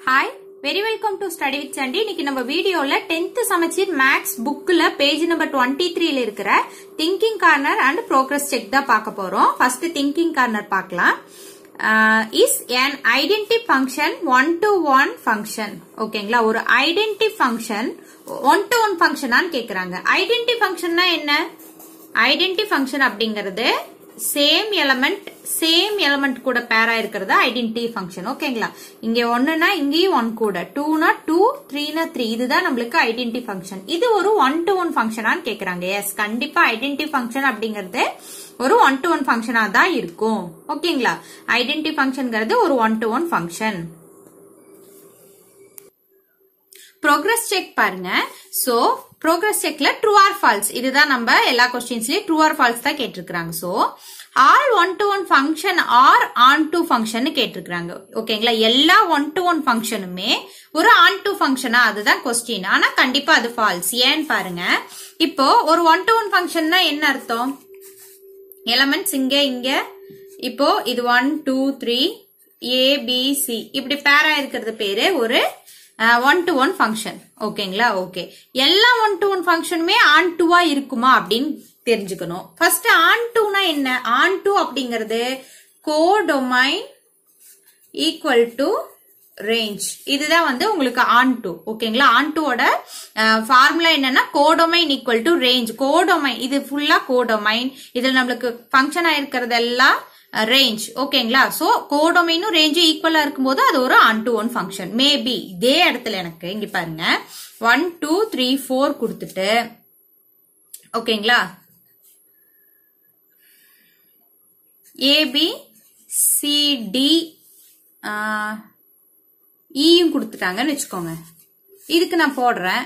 hi very welcome to study with Sandy இன்னைக்கு நம்ம வீடியோல 10th சமச்சீர் மேக்ஸ் புக்ல பேஜ் நம்பர் டுவெண்ட்டி த்ரீல இருக்கிற thinking corner and progress check தான் பார்க்க போறோம் ஃபர்ஸ்ட் திங்கிங் கார்னர் பார்க்கலாம் is an identity function one to one function ஓகேங்களா ஒரு identity function one to one ஃபங்க்ஷனான்னு கேக்குறாங்க ஐடென்டி ஃபங்க்ஷன்னா என்ன ஐடென்டி ஃபங்க்ஷன் அப்படிங்கிறது சேம் எலமெண்ட் சேம் எலமெண்ட் கூட பேரா இருக்கிறது ஐடென்டி ஃபங்க்ஷன் ஓகேங்களா இங்க ஒன்னுனா இங்கேயும் ஒன் கூட டூனா டூ த்ரீனா த்ரீ இதுதான் நம்மளுக்கு ஐடென்டி ஃபங்க்ஷன் இது ஒரு ஒன் டு ஒன் ஃபங்க்ஷனான்னு கேக்குறாங்க எஸ் கண்டிப்பா ஐடென்டி ஃபங்க்ஷன் அப்படிங்கிறது ஒரு ஒன் டு ஒன் ஃபங்க்ஷனா தான் இருக்கும் ஓகேங்களா ஐடென்டி ஃபங்க்ஷன்ங்கிறது ஒரு one to one function progress check பாருங்க சோ ப்ரோக்ரஸ் செக்ல ட்ரூ ஆர் ஃபால்ஸ் இதுதான் நம்ம எல்லா கொஸ்டின்ஸ்லயும் ட்ரூ ஆர் ஃபால்ஸ் தான் கேட்டிருக்காங்க so all one to one function are onto function கேட்டிருக்காங்க ஓகேங்களா எல்லா ஒன் டு ஒன் ஃபங்க்ஷனுமே ஒரு ஆன் டு ஃபங்க்ஷனா அதுதான் கொஸ்டின் ஆனா கண்டிப்பா அது ஃபால்ஸ் ஏன்னு பாருங்க இப்போ ஒரு ஒன் டு ஒன் ஃபங்க்ஷன்னா என்ன அர்த்தம் எலமெண்ட்ஸ் இங்க இங்க இப்போ இது one two three A B C இப்படி பேரா இருக்கிறது பேரு ஒரு ஒன் டு ஒன் ஃபங்க்ஷன் ஓகேங்களா ஓகே எல்லா ஒன் டு ஒன் ஃபங்க்ஷனுமே ஆன் டூவா இருக்குமா அப்படின்னு தெரிஞ்சுக்கணும் ஃபர்ஸ்ட் ஆன் டூனா என்ன ஆன் டூ அப்படிங்கிறது கோடொமைன் ஈக்குவல் டு ரேஞ்ச் இதுதான் வந்து உங்களுக்கு ஆன் டூ ஓகேங்களா ஆன் டூவோட ஃபார்முலா என்னன்னா codomain equal to range codomain இது ஃபுல்லா கோடொமைன் இதுல நம்மளுக்கு ஃபங்க்ஷன் ஆயிருக்கிறதெல்லாம் ரேஞ்ச் ஓகேங்களா சோ கோடொமைனும் ரேஞ்சும் ஈக்குவலா இருக்கும்போது அது ஒரு on to one function maybe இதே இடத்துல எனக்கு இங்க பாருங்க ஒன் டூ த்ரீ ஃபோர் கொடுத்துட்டு ஓகேங்களா ஏபி சிடி இயும் கொடுத்துட்டாங்கன்னு வச்சுக்கோங்க இதுக்கு நான் போடுறேன்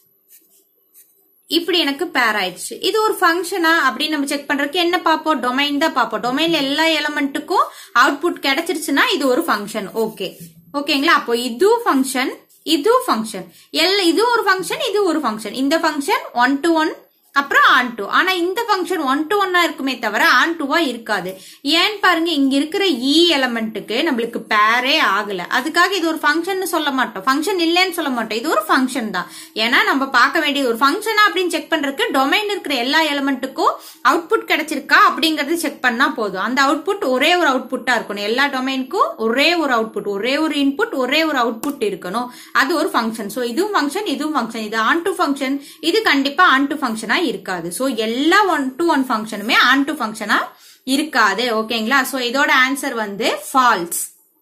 இப்படி எனக்கு பேர் ஆயிடுச்சு இது ஒரு ஃபங்க்ஷனா அப்படின்னு நம்ம செக் பண்றதுக்கு என்ன பார்ப்போம் டொமைன் தான் பார்ப்போம் டொமைன்ல எல்லா எலமெண்ட்டுக்கும் அவுட்புட் கிடைச்சிருச்சுன்னா இது ஒரு ஃபங்க்ஷன் ஓகே ஓகேங்களா அப்போ இதுவும் ஃபங்க்ஷன் இதுவும் ஃபங்க்ஷன் எல்லா இது ஒரு ஃபங்க்ஷன் இது ஒரு ஃபங்க்ஷன் இந்த ஃபங்க்ஷன் ஒன் டு ஒன் அப்புறம் ஆன் டூ ஆனா இந்த ஃபங்க்ஷன் ஒன் டு ஒன்னா இருக்குமே தவிர ஆன் டூவா இருக்காது ஏன்னு பாருங்க இங்க இருக்கிற இ எலமெண்ட்டுக்கு நம்மளுக்கு பேரே ஆகல அதுக்காக இது ஒரு ஃபங்க்ஷன் சொல்ல மாட்டோம் ஃபங்க்ஷன் இல்லைன்னு சொல்ல மாட்டோம் இது ஒரு ஃபங்க்ஷன் தான் ஏன்னா நம்ம பார்க்க வேண்டியது ஒரு ஃபங்க்ஷனா அப்படின்னு செக் பண்றதுக்கு டொமைன் இருக்கிற எல்லா எலமெண்ட்டுக்கும் அவுட்புட் கிடைச்சிருக்கா அப்படிங்கறது செக் பண்ணா போதும் அந்த அவுட்புட் ஒரே ஒரு அவுட்புட்டா இருக்கணும் எல்லா டொமைனுக்கும் ஒரே ஒரு அவுட்புட் ஒரே ஒரு இன்புட் ஒரே ஒரு அவுட்புட் இருக்கணும் அது ஒரு ஃபங்க்ஷன் சோ இதுவும் ஃபங்க்ஷன் இதுவும் ஃபங்க்ஷன் இது ஆன் டு ஃபங்க்ஷன் இது கண்டிப்பா ஆன் டு ஃபங்க்ஷனா இருக்காது சோ எல்லா ஒன் டு ஒன் ஃபங்க்ஷனுமே ஆன் டு ஃபங்க்ஷனா இருக்காது ஓகேங்களா சோ இதோட ஆன்சர் வந்து ஃபால்ஸ்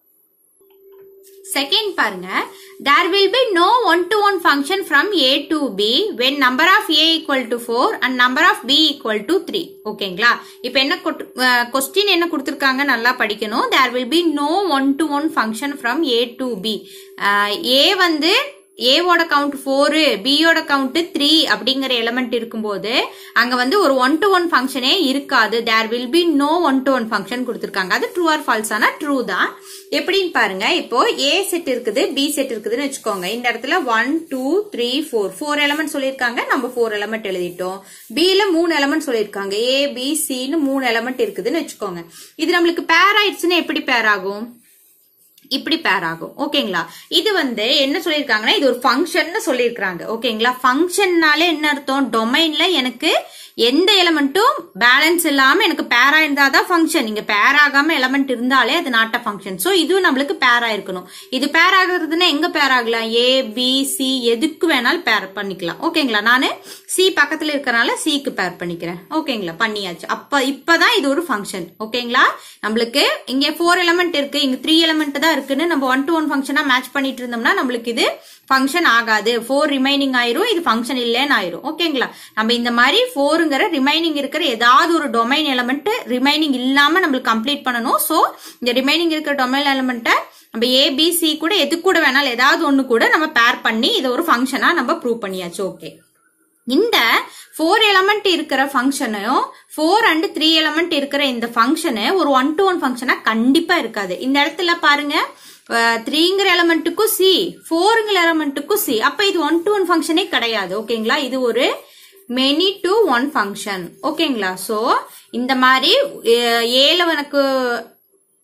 செகண்ட் பாருங்க there will be no one to one function from a to b when number of a equal to 4 and number of b equal to 3 ஓகேங்களா இப்போ என்ன கொஸ்டின் என்ன கொடுத்திருக்காங்க நல்லா படிக்கணும் there will be no one to one function from a to b a வந்து ஏவோட count four பியோட கவுண்ட் த்ரீ அப்படிங்கிற எலமெண்ட் இருக்கும்போது அங்க வந்து ஒரு ஒன் டு ஒன் ஃபங்க்ஷனே இருக்காது there will be no one to one function கொடுத்துருக்காங்க அது ட்ரூ ஆர் ஃபால்ஸ் ஆனா ட்ரூ தான் எப்படின்னு பாருங்க இப்போ ஏ செட் இருக்குது பி செட் இருக்குதுன்னு வச்சுக்கோங்க இந்த இடத்துல one two three four four element சொல்லியிருக்காங்க நம்ம ஃபோர் எலமெண்ட் எழுதிட்டோம் பில மூணு எலமெண்ட் சொல்லியிருக்காங்க ஏ பி சின்னு மூணு எலமெண்ட் இருக்குதுன்னு வச்சுக்கோங்க இது நம்மளுக்கு பேர் ஆயிடுச்சுன்னா எப்படி பேர் ஆகும் இப்படி பேர் ஆகும் ஓகேங்களா இது வந்து என்ன சொல்லியிருக்காங்கன்னா இது ஒரு ஃபங்க்ஷன் சொல்லியிருக்காங்க ஓகேங்களா ஃபங்க்ஷன்னாலே என்ன அர்த்தம் டொமைன்ல எனக்கு எந்த எலமெண்ட்டும் பேலன்ஸ் இல்லாம எனக்கு பேரா இருந்தாதான் ஃபங்க்ஷன் இங்க பேர் ஆகாம எலமெண்ட் இருந்தாலே அது நாட் அ ஃபங்க்ஷன் சோ இதுவும் நம்மளுக்கு பேரா இருக்கணும் இது பேர் ஆகுறதுன்னா எங்க பேர் ஆகலாம் ஏ பி சி எதுக்கு வேணாலும் பேர் பண்ணிக்கலாம் ஓகேங்களா நானு சி பக்கத்துல இருக்கறனால சிக்கு பேர் பண்ணிக்கிறேன் ஓகேங்களா பண்ணியாச்சு அப்ப இப்பதான் இது ஒரு ஃபங்க்ஷன் ஓகேங்களா நம்மளுக்கு இங்க ஃபோர் எலமெண்ட் இருக்கு இங்க த்ரீ எலமெண்ட் தான் இருக்குன்னு நம்ம ஒன் டு ஒன் ஃபங்க்ஷனா மேட்ச் பண்ணிட்டு இருந்தோம்னா நம்மளுக்கு இது ஃபங்க்ஷன் ஆகாது ஃபோர் ரிமைனிங் ஆயிரும் இது ஃபங்க்ஷன் இல்லைன்னு ஆயிரும் ஓகேங்களா நம்ம இந்த மாதிரி ஃபோருங்கிற ரிமைனிங் இருக்கிற ஏதாவது ஒரு டொமைன் எலமெண்ட் ரிமைனிங் இல்லாம நம்மளுக்கு கம்ப்ளீட் பண்ணணும் சோ இந்த ரிமைனிங் இருக்கிற டொமைன் எலமெண்ட்டை நம்ம ஏபிசி கூட எது கூட வேணாலும் ஏதாவது ஒண்ணு கூட நம்ம பேர் பண்ணி இதை ஒரு ஃபங்க்ஷனா நம்ம ப்ரூவ் பண்ணியாச்சு ஓகே இந்த ஃபோர் எலமெண்ட் இருக்கிற ஃபங்க்ஷனையும் ஃபோர் அண்ட் த்ரீ எலமெண்ட் இருக்கிற இந்த ஃபங்க்ஷனு ஒரு ஒன் டு ஒன் ஃபங்க்ஷனா கண்டிப்பா இருக்காது இந்த இடத்துல பாருங்க த்ரீங்கிற எலமெண்ட்டுக்கும் சி ஃபோருங்கிற எலமெண்ட்டுக்கும் சி அப்ப இது ஒன் டு ஒன் ஃபங்க்ஷனே கிடையாது ஓகேங்களா இது ஒரு மெனி டு ஒன் ஃபங்க்ஷன் ஓகேங்களா சோ இந்த மாதிரி ஏல எனக்கு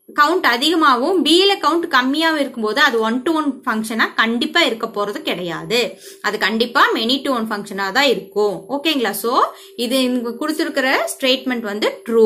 கவுண்ட் அதிகமாகவும் பில கவுண்ட் கம்மியாகவும் இருக்கும்போது அது ஒன் டு ஒன் ஃபங்க்ஷனா கண்டிப்பா இருக்க போறது கிடையாது அது கண்டிப்பா மெனி டு ஒன் ஃபங்க்ஷனா தான் இருக்கும் ஓகேங்களா சோ இது இங்க கொடுத்திருக்கிற ஸ்டேட்மெண்ட் வந்து ட்ரூ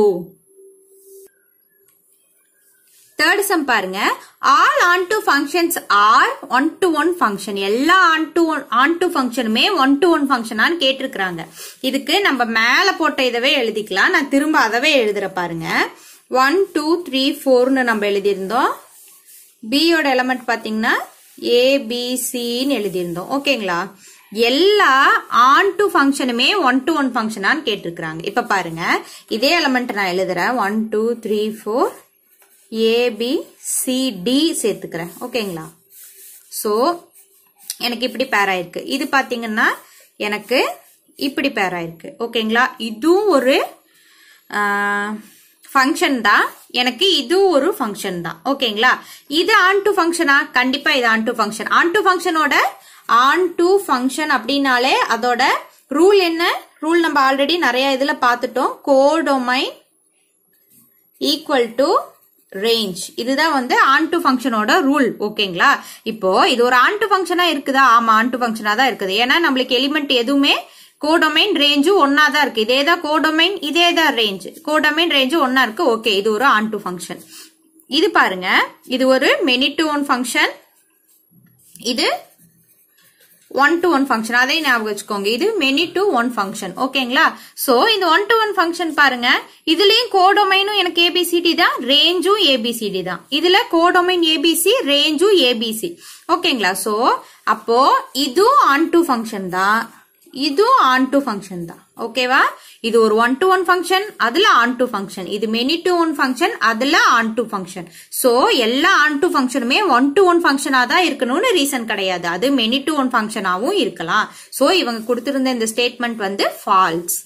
தேர்ட் சம் பாருங்க all onto functions are one to one function எல்லா on to one onto ஃபங்க்ஷனுமே ஒன் டு ஒன் ஃபங்க்ஷனான்னு கேட்டிருக்கிறாங்க இதுக்கு நம்ம மேல போட்ட இதவே எழுதிக்கலாம் நான் திரும்ப அதவே எழுதுற பாருங்க ஒன் டூ த்ரீ ஃபோர்னு நம்ம எழுதியிருந்தோம் பியோட எலமெண்ட் பாத்தீங்கன்னா ஏபிசின்னு எழுதியிருந்தோம் ஓகேங்களா எல்லா ஆன் டு ஃபங்க்ஷனுமே ஒன் டு ஒன் ஃபங்க்ஷனான்னு கேட்டிருக்கிறாங்க இப்ப பாருங்க இதே எலமெண்ட் நான் எழுதுறேன் one two three four A B C D சேர்த்துக்கிறேன் ஓகேங்களா ஸோ எனக்கு இப்படி பேர் ஆயிருக்கு இது பார்த்தீங்கன்னா எனக்கு இப்படி பேர் ஆயிருக்கு ஓகேங்களா இதுவும் ஒரு ஃபங்க்ஷன் தான் எனக்கு இதுவும் ஒரு ஃபங்க்ஷன் தான் ஓகேங்களா இது ஆன் டு ஃபங்க்ஷனா கண்டிப்பா இது onto function onto ஃபங்க்ஷனோட ஆன் டு ஃபங்க்ஷன் அப்படின்னாலே அதோட ரூல் என்ன ரூல் நம்ம ஆல்ரெடி நிறைய இதுல பார்த்துட்டோம் கோடொமைன் ஈக்குவல் டு ரேஞ்ச் இதுதான் வந்து ஆன் டு ஃபங்க்ஷனோட ரூல் ஓகேங்களா இப்போ இது ஒரு ஆன் டு ஃபங்க்ஷனா இருக்குதா ஆமா ஆன் டு ஃபங்க்ஷனா தான் இருக்குது ஏன்னா நம்மளுக்கு எலிமெண்ட் எதுவுமே கோடொமைன் ரேஞ்சும் ஒன்னா தான் இருக்கு இதே தான் கோடொமைன் இதே தான் ரேஞ்ச் கோடொமைன் ரேஞ்சும் ஒன்னா இருக்கு ஓகே இது ஒரு ஆன் டு ஃபங்க்ஷன் இது பாருங்க இது ஒரு மெனி டு ஒன் ஃபங்க்ஷன் இது ஒன் டு ஒன் ஃபங்க்ஷன் அதை ஞாபகம் வச்சுக்கோங்க இது மெனி டு ஒன் ஃபங்க்ஷன் ஓகேங்களா சோ இந்த ஒன் டு ஒன் ஃபங்க்ஷன் பாருங்க இதுலயும் கோடொமைனும் எனக்கு ஏபிசிடி தான் ரேஞ்சும் ஏபிசிடி தான் இதுல கோடொமைன் ஏபிசி ரேஞ்சும் ஏபிசி ஓகேங்களா சோ அப்போ இதுவும் ஆன் டு ஃபங்க்ஷன் தான் இதுவும் ஆன் டு ஃபங்க்ஷன் தான் ஓகேவா இது ஒரு ஒன் டு ஒன் ஃபங்க்ஷன் அதுல ஆன் டு ஃபங்க்ஷன் இது மெனி டு ஒன் ஃபங்க்ஷன் அதுல ஆன் டு ஃபங்க்ஷன் சோ எல்லா ஆன் டு ஃபங்க்ஷனுமே ஒன் டு ஒன் ஃபங்க்ஷனா தான் இருக்கணும்னு ரீசன் கிடையாது அது மெனி டு ஒன் ஃபங்க்ஷனாவும் இருக்கலாம் சோ இவங்க கொடுத்திருந்த இந்த ஸ்டேட்மெண்ட் வந்து ஃபால்ஸ்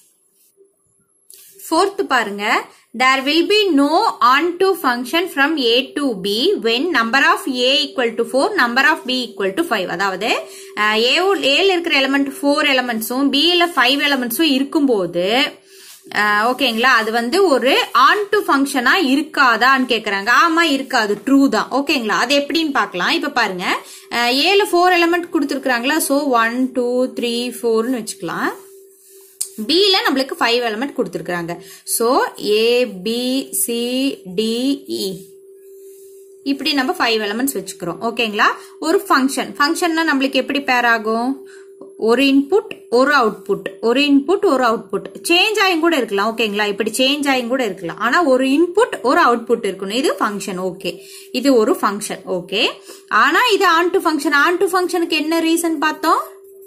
ஃபோர்த் பாருங்க there will be no onto function from a to b when number of a equal to 4 number of b equal to 5 அதாவது a ஏல இருக்கிற எலிமெண்ட் 4 எலிமெண்ட்ஸும் b ல 5 எலிமெண்ட்ஸும் இருக்கும்போது ஓகேங்களா அது வந்து ஒரு ஆன் டு ஃபங்க்ஷனா இருக்காதான்னு கேக்குறாங்க ஆமா இருக்காது ட்ரூ தான் ஓகேங்களா அது எப்படின்னு பார்க்கலாம் இப்ப பாருங்க ஏல ஃபோர் எலிமெண்ட் கொடுத்துருக்காங்களா சோ ஒன் டூ த்ரீ ஃபோர்னு வச்சுக்கலாம் பில நம்மளுக்கு ஃபைவ் எலமெண்ட் கொடுத்துருக்காங்க so A B C D E இப்படி நம்ம ஃபைவ் எலமெண்ட்ஸ் வச்சுக்கிறோம் ஓகேங்களா ஒரு ஃபங்க்ஷன் ஃபங்க்ஷன்னா நம்மளுக்கு எப்படி பேர் ஆகும் ஒரு இன்புட் ஒரு அவுட்புட் ஒரு இன்புட் ஒரு அவுட்புட் சேஞ்ச் ஆயும் கூட இருக்கலாம் ஓகேங்களா இப்படி சேஞ்ச் ஆயும் கூட இருக்கலாம் ஆனா ஒரு இன்புட் ஒரு அவுட்புட் இருக்கணும் இது ஃபங்க்ஷன் ஓகே இது ஒரு ஃபங்க்ஷன் ஓகே ஆனா இது onto function onto ஃபங்க்ஷனுக்கு என்ன ரீசன் பார்த்தோம்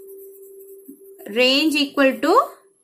ரேஞ்ச் ஈக்குவல் டு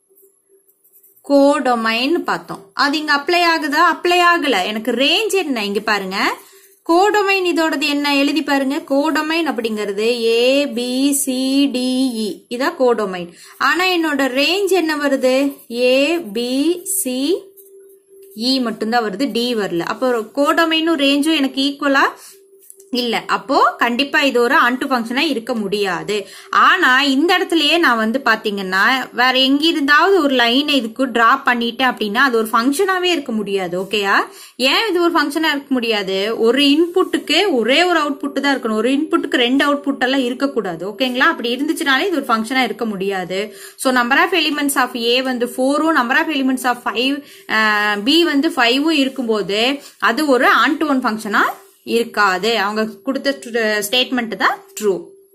கோடொமைன் பார்த்தோம் அது இங்க அப்ளை ஆகுதா அப்ளை ஆகல எனக்கு ரேஞ்ச் என்ன இங்க பாருங்க கோடொமைன் இதோடது என்ன எழுதி பாருங்க கோடொமைன் அப்படிங்கிறது ஏ பி சி டிஇ இதான் கோடொமைன் ஆனா என்னோட ரேஞ்ச் என்ன வருது ஏ பி சி இ மட்டும்தான் வருது டி வரல அப்போ கோடொமைனும் ரேஞ்சும் எனக்கு ஈக்குவலா இல்ல அப்போ கண்டிப்பா இது ஒரு ஆன்டு ஃபங்க்ஷனா இருக்க முடியாது ஆனா இந்த இடத்துலயே நான் வந்து பாத்தீங்கன்னா வேற எங்க இருந்தாவது ஒரு லைனை இதுக்கு டிரா பண்ணிட்டேன் அப்படின்னா அது ஒரு ஃபங்க்ஷனாவே இருக்க முடியாது ஓகேயா ஏன் இது ஒரு ஃபங்க்ஷனா இருக்க முடியாது ஒரு இன்புட்டுக்கு ஒரே ஒரு அவுட்புட் தான் இருக்கணும் ஒரு இன்புட்டுக்கு ரெண்டு அவுட்புட் எல்லாம் இருக்கக்கூடாது ஓகேங்களா அப்படி இருந்துச்சுனாலே இது ஒரு ஃபங்க்ஷனா இருக்க முடியாது so number of elements of A வந்து ஃபோரும் number of elements of five B வந்து ஃபைவும் இருக்கும்போது அது ஒரு ஆன் டு ஒன் ஃபங்க்ஷனா இருக்காது அவங்க கொடுத்த ஸ்டேட்மெண்ட் தான் ட்ரூ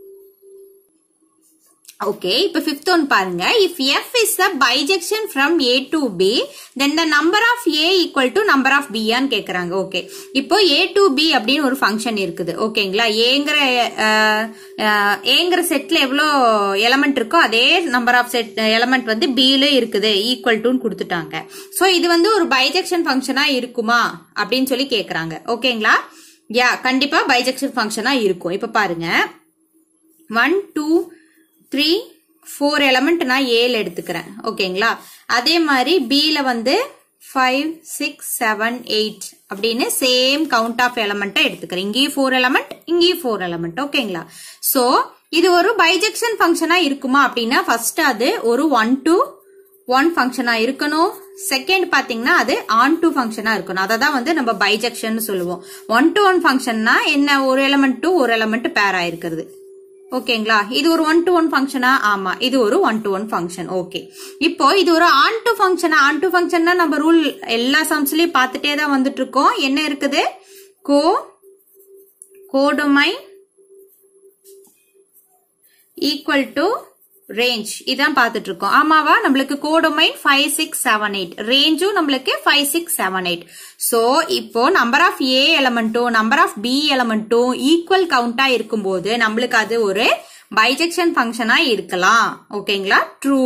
ஓகே இப்ப ஃபிஃப்த் ஒன் பாருங்க if F is a bijection from A to B then the number of A equal to number of பியான்னு கேக்குறாங்க ஓகே இப்போ ஏ டு பி அப்படின்னு ஒரு ஃபங்க்ஷன் இருக்குது ஓகேங்களா ஏங்கிற ஏங்கிற செட்ல எவ்வளோ எலமெண்ட் இருக்கோ அதே நம்பர் ஆஃப் செட் எலமெண்ட் வந்து பில இருக்குது ஈக்குவல் டுன்னு கொடுத்துட்டாங்க ஸோ இது வந்து ஒரு பைஜெக்ஷன் ஃபங்க்ஷனா இருக்குமா அப்படின்னு சொல்லி கேக்குறாங்க ஓகேங்களா யா கண்டிப்பா பைஜெக்ஷன் ஃபங்க்ஷனா இருக்கும் இப்ப பாருங்க one two three four element நான் ஏல எடுத்துக்கிறேன் ஓகேங்களா அதே மாதிரி பில வந்து ஃபைவ் சிக்ஸ் செவன் எயிட் அப்படின்னு சேம் கவுண்ட் ஆஃப் எலமெண்ட்டை எடுத்துக்கிறேன் இங்கேயும் ஃபோர் எலமெண்ட் இங்கேயும் ஃபோர் எலமெண்ட் ஓகேங்களா ஸோ இது ஒரு பைஜெக்ஷன் ஃபங்க்ஷனா இருக்குமா அப்படின்னா ஃபர்ஸ்ட் அது ஒரு ஒன் டு ஒன் ஃபங்க்ஷனா இருக்கணும் செகண்ட் பாத்தீங்கன்னா அது ஆன் டு ஃபங்க்ஷனா இருக்கணும் அதை தான் வந்து நம்ம பைஜெக்ஷன் சொல்லுவோம் ஒன் டு ஒன் ஃபங்க்ஷன்னா என்ன ஒரு எலமெண்ட் டு ஒரு எலமெண்ட் பேர் ஆயிருக்கிறது ஓகேங்களா இது ஒரு ஒன் டு ஒன் ஃபங்க்ஷனா ஆமா இது ஒரு one to one function okay இப்போ இது ஒரு ஆன் டு ஃபங்க்ஷனா ஆன் டு ஃபங்க்ஷன்னா நம்ம ரூல் எல்லா சம்ஸ்லயும் பார்த்துட்டே தான் வந்துட்டு இருக்கோம் என்ன இருக்குது co codomain equal to range இதான் பார்த்துட்டு இருக்கோம் ஆமாவா நம்மளுக்கு codomain five six seven eight ரேஞ்சும் நம்மளுக்கு five six seven eight so இப்போ நம்பர் ஆஃப் ஏ எலமெண்ட்டும் நம்பர் ஆஃப் பி எலமெண்ட்டும் ஈக்குவல் கவுண்டா இருக்கும்போது நம்மளுக்கு அது ஒரு பைஜெக்ஷன் ஃபங்க்ஷனா இருக்கலாம் ஓகேங்களா ட்ரூ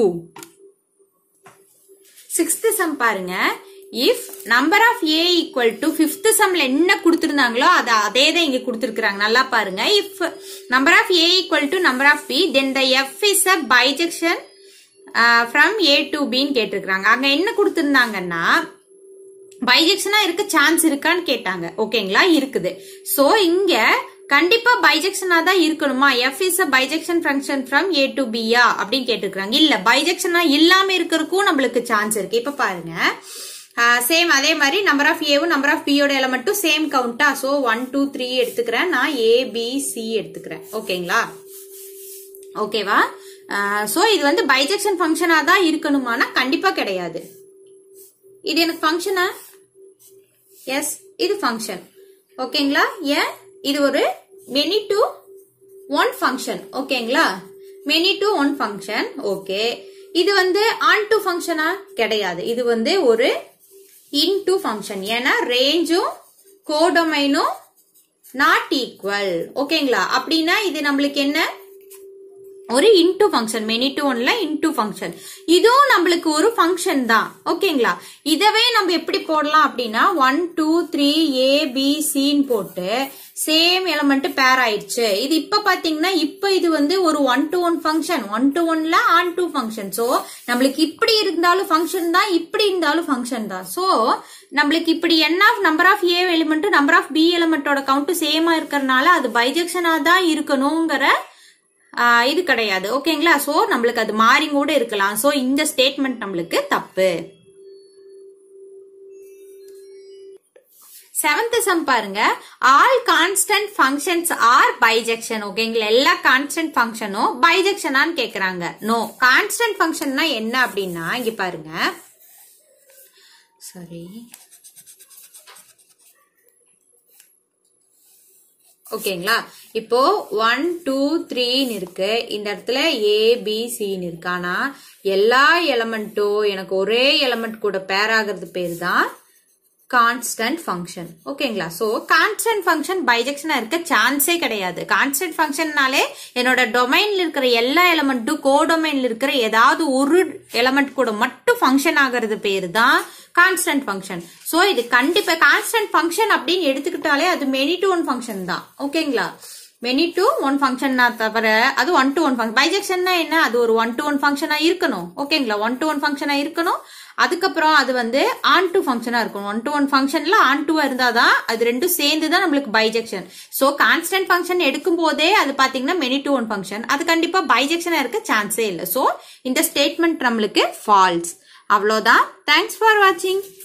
சிக்ஸ்த் சம் பாருங்க if number of A equal to fifth சம்ல என்ன கொடுத்திருந்தாங்களோ அது அதே தான் இங்க கொடுத்திருக்காங்க நல்லா பாருங்க if number of A equal to number of B then the F is a bijection from A to பின்னு கேட்டிருக்காங்க அங்க என்ன கொடுத்திருந்தாங்கன்னா பைஜெக்ஷனா இருக்க சான்ஸ் இருக்கான்னு கேட்டாங்க ஓகேங்களா இருக்குது சோ இங்க கண்டிப்பா பைஜெக்ஷனா தான் இருக்கணுமா F is a bijection function from A to பியா அப்படின்னு கேட்டிருக்காங்க இல்ல பைஜெக்ஷனா இல்லாம இருக்கிறதுக்கும் நம்மளுக்கு சான்ஸ் இருக்கு இப்ப பாருங்க சேம் அதே மாதிரி நம்பர் ஆஃப் ஏவும் நம்பர் ஆஃப் பியோட எலமெண்ட்டும் சேம் கவுண்டா சோ ஒன் டூ த்ரீ எடுத்துக்கிறேன் நான் ஏ பி சி எடுத்துக்கிறேன் ஓகேங்களா ஓகேவா சோ இது வந்து பைஜெக்ஷன் ஃபங்க்ஷனா தான் இருக்கணுமானா கண்டிப்பா கிடையாது இது எனக்கு ஃபங்க்ஷனா எஸ் இது ஃபங்க்ஷன் ஓகேங்களா ஏன் இது ஒரு மெனி டு ஒன் ஃபங்க்ஷன் ஓகேங்களா many to one function okay இது வந்து ஆன் டு ஃபங்க்ஷனா கிடையாது இது வந்து ஒரு இன் டு ஃபங்க்ஷன் ஏன்னா ரேஞ்சும் கோடொமைனும் நாட் ஈக்குவல் ஓகேங்களா அப்படின்னா இது நம்மளுக்கு என்ன ஒரு இன்டூ ஃபங்க்ஷன் மெனி டு ஒன்ல இன்டூ ஃபங்க்ஷன் இதுவும் நம்மளுக்கு ஒரு ஃபங்க்ஷன் தான் ஓகேங்களா இதவே நம்ம எப்படி போடலாம் அப்படின்னா one two three A B சின்னு போட்டு சேம் எலமெண்ட் பேர் ஆயிடுச்சு இது இப்ப பாத்தீங்கன்னா இப்ப இது வந்து ஒரு one to one function one to ஒன்ல ஆன் டூ ஃபங்க்ஷன் சோ நம்மளுக்கு இப்படி இருந்தாலும் ஃபங்க்ஷன் தான் இப்படி இருந்தாலும் ஃபங்க்ஷன் தான் சோ நம்மளுக்கு இப்படி N of number of A element number of B எலிமெண்டோட கவுண்ட் சேமா இருக்கறனால அது பைஜெக்ஷனா தான் இருக்கணுங்கிற இது கிடையாது ஓகேங்களா சோ நம்மளுக்கு அது மாறி கூட இருக்கலாம் சோ இந்த ஸ்டேட்மெண்ட் நம்மளுக்கு தப்பு செவன்த் சம் பாருங்க all constant functions are bijection ஓகேங்களா எல்லா கான்ஸ்டன்ட் ஃபங்க்ஷனும் பைஜெக்ஷனான்னு கேக்குறாங்க நோ கான்ஸ்டன்ட் ஃபங்க்ஷன்னா என்ன அப்படின்னா இங்க பாருங்க சாரி ஓகேங்களா இப்போ ஒன் டூ த்ரீன்னு இருக்கு இந்த இடத்துல ஏ பி சின்னு இருக்கு ஆனா எல்லா எலமெண்ட்டும் எனக்கு ஒரே எலமெண்ட் கூட பேர் ஆகிறது பேர் தான் கான்ஸ்டன்ட் ஃபங்க்ஷன் ஓகேங்களா சோ கான்ஸ்டன்ட் ஃபங்க்ஷன் பைஜெக்ஷனா இருக்க சான்ஸே கிடையாது கான்ஸ்டன்ட் ஃபங்க்ஷன்னாலே என்னோட டொமைன்ல இருக்கிற எல்லா எலமெண்ட்டும் கோடொமைன்ல இருக்கிற ஏதாவது ஒரு எலமெண்ட் கூட மட்டும் ஃபங்க்ஷன் ஆகிறது பேரு தான் கான்ஸ்டன்ட் ஃபங்க்ஷன் சோ இது கண்டிப்பா கான்ஸ்டன்ட் ஃபங்க்ஷன் அப்படின்னு எடுத்துக்கிட்டாலே அது மெனி டு ஒன் ஃபங்க்ஷன் தான் ஓகேங்களா மெனி டு ஒன் ஃபங்க்ஷன் தவிர அது ஒன் டு ஒன் ஃபங்க்ஷன் பைஜெக்ஷன்னா என்ன அது ஒரு ஒன் டு ஒன் ஃபங்க்ஷனா இருக்கணும் ஓகேங்களா ஒன் டு ஒன் ஃபங்க்ஷனா இருக்கணும் அதுக்கப்புறம் அது வந்து ஆன் டு ஃபங்க்ஷனா இருக்கும் ஒன் டு ஒன் ஃபங்க்ஷன்ல ஆன் டுவா இருந்தாதான் அது ரெண்டும் சேர்ந்து தான் நம்மளுக்கு பைஜெக்ஷன் சோ கான்ஸ்டன்ட் ஃபங்க்ஷன் எடுக்கும் போதே அது பாத்தீங்கன்னா மெனி டு ஒன் ஃபங்க்ஷன் அது கண்டிப்பா பைஜெக்ஷனா இருக்க சான்ஸே இல்லை சோ இந்த ஸ்டேட்மெண்ட் நம்மளுக்கு ஃபால்ஸ் அவ்வளோதான் தேங்க்ஸ் ஃபார் வாட்சிங்